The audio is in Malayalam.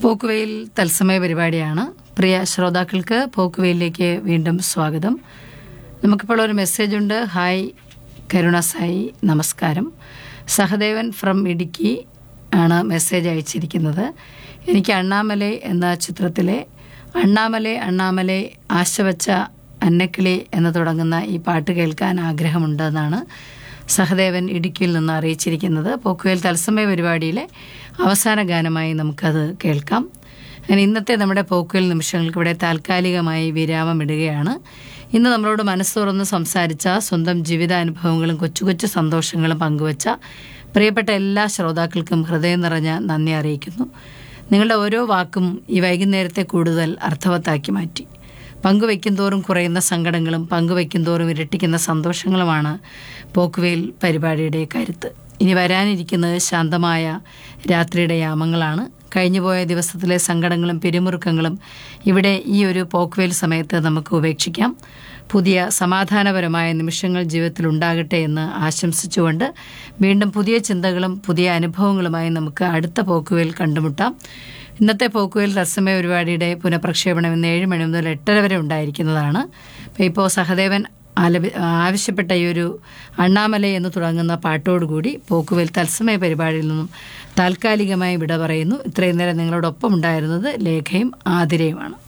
പോക്കുവെയിൽ തത്സമയ പരിപാടിയാണ് പ്രിയ ശ്രോതാക്കൾക്ക് പോക്കുവെയിലേക്ക് വീണ്ടും സ്വാഗതം നമുക്കിപ്പോൾ ഒരു മെസ്സേജ് ഉണ്ട് ഹായ് കരുണ സായി നമസ്കാരം സഹദേവൻ ഫ്രം ഇടുക്കി ആണ് മെസ്സേജ് അയച്ചിരിക്കുന്നത് എനിക്ക് അണ്ണാമലൈ എന്ന ചിത്രത്തിലെ അണ്ണാമലൈ അണ്ണാമലൈ ആശവച്ച അന്നക്കിളി എന്ന് തുടങ്ങുന്ന ഈ പാട്ട് കേൾക്കാൻ ആഗ്രഹമുണ്ടെന്നാണ് സഹദേവൻ ഇടുക്കിയിൽ നിന്ന് അറിയിച്ചിരിക്കുന്നത് പോക്കുവേൽ തത്സമയ പരിപാടിയിലെ അവസാന ഗാനമായി നമുക്കത് കേൾക്കാം അങ്ങനെ ഇന്നത്തെ നമ്മുടെ പോക്കുവേൽ നിമിഷങ്ങൾക്ക് ഇവിടെ താൽക്കാലികമായി വിരാമമിടുകയാണ് ഇന്ന് നമ്മളോട് മനസ്സ് തുറന്ന് സംസാരിച്ച സ്വന്തം ജീവിതാനുഭവങ്ങളും കൊച്ചു കൊച്ചു സന്തോഷങ്ങളും പങ്കുവച്ച പ്രിയപ്പെട്ട എല്ലാ ശ്രോതാക്കൾക്കും ഹൃദയം നിറഞ്ഞ നന്ദി അറിയിക്കുന്നു നിങ്ങളുടെ ഓരോ വാക്കും ഈ വൈകുന്നേരത്തെ കൂടുതൽ അർത്ഥവത്താക്കി മാറ്റി പങ്കുവയ്ക്കും തോറും കുറയുന്ന സങ്കടങ്ങളും പങ്കുവയ്ക്കും തോറും ഇരട്ടിക്കുന്ന സന്തോഷങ്ങളുമാണ് പോക്കുവേൽ പരിപാടിയുടെ കരുത്ത് ഇനി വരാനിരിക്കുന്നത് ശാന്തമായ രാത്രിയുടെ യാമങ്ങളാണ് കഴിഞ്ഞുപോയ ദിവസത്തിലെ സങ്കടങ്ങളും പിരിമുറുക്കങ്ങളും ഇവിടെ ഈ ഒരു പോക്കുവേൽ സമയത്ത് നമുക്ക് ഉപേക്ഷിക്കാം പുതിയ സമാധാനപരമായ നിമിഷങ്ങൾ ജീവിതത്തിൽ ഉണ്ടാകട്ടെ എന്ന് ആശംസിച്ചുകൊണ്ട് വീണ്ടും പുതിയ ചിന്തകളും പുതിയ അനുഭവങ്ങളുമായി നമുക്ക് അടുത്ത പോക്കുവേൽ കണ്ടുമുട്ടാം ഇന്നത്തെ പോക്കുവേൽ തത്സമയ പരിപാടിയുടെ പുനഃപ്രക്ഷേപണം ഇന്ന് ഏഴ് മണി മുതൽ എട്ടര വരെ ഉണ്ടായിരിക്കുന്നതാണ് അപ്പോൾ ഇപ്പോൾ സഹദേവൻ ആലപി ആവശ്യപ്പെട്ട ഈ ഒരു അണ്ണാമല എന്ന് തുടങ്ങുന്ന പാട്ടോടുകൂടി പോക്കുവേൽ തത്സമയ പരിപാടിയിൽ നിന്നും താൽക്കാലികമായി വിട പറയുന്നു ഇത്രയും നേരം നിങ്ങളോടൊപ്പം ഉണ്ടായിരുന്നത് ലേഖയും ആതിരയുമാണ്